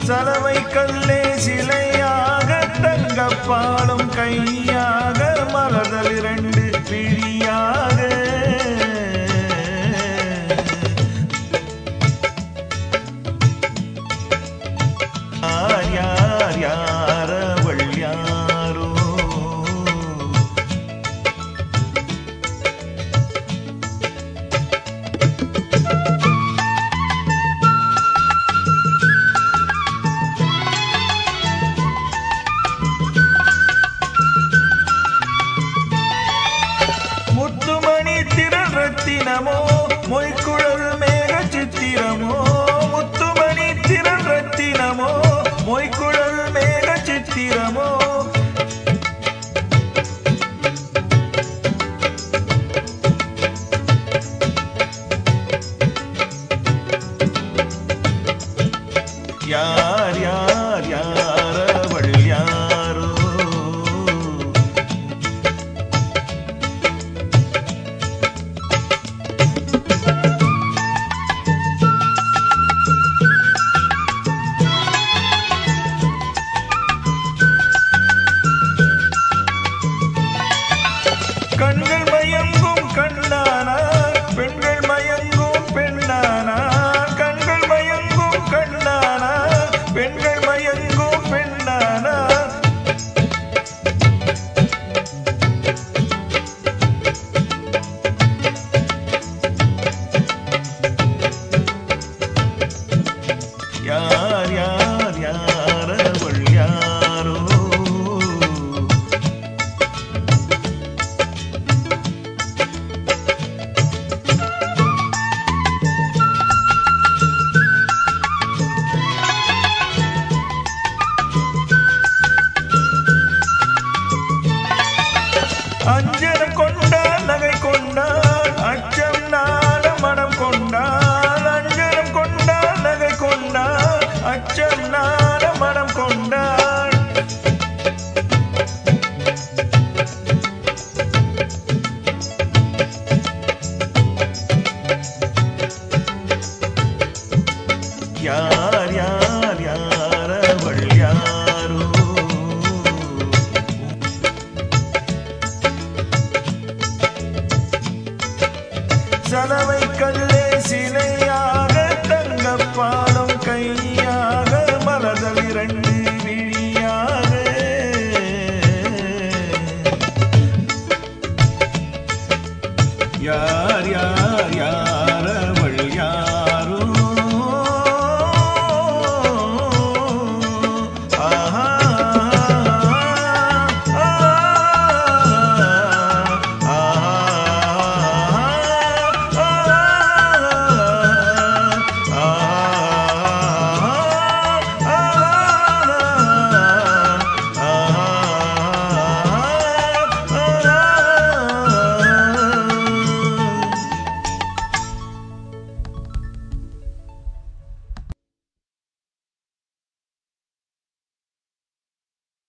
சலவை கல்லே சிலையாக தங்கப்பாலும் கையாக மலர்தல் இரண்டு பிழியாக யார் யார் யார் அவள் யாரோ முத்துமணி திரள் ரத்தினமோ மொய்க்குழல் மேக சித்திரமோ முத்துமணி திரள் ரத்தினமோ மொய்க்குழல் மேக சித்திரமோ யார் யார் யார் அவள் யாரோ கண்கள் மயங்கும் கண்ணானா பெண்கள் மயங்கும் பெண்ணானா கண்கள் மயங்கும் கண்ணானா பெண்கள் மயங்கும் பெண்ணானா யார் யார் யார் அவள் யாரோ அஞ்சனம் கொண்டான் நகை கொண்டான் அச்சம் நாட மனம் கொண்டான் அஞ்சனம் கொண்டான் நகை கொண்டான் அச்சம் நாட மனம் கொண்டான் யார் யார் யார் அவள் யாரோ சலவை கல்லே சிலை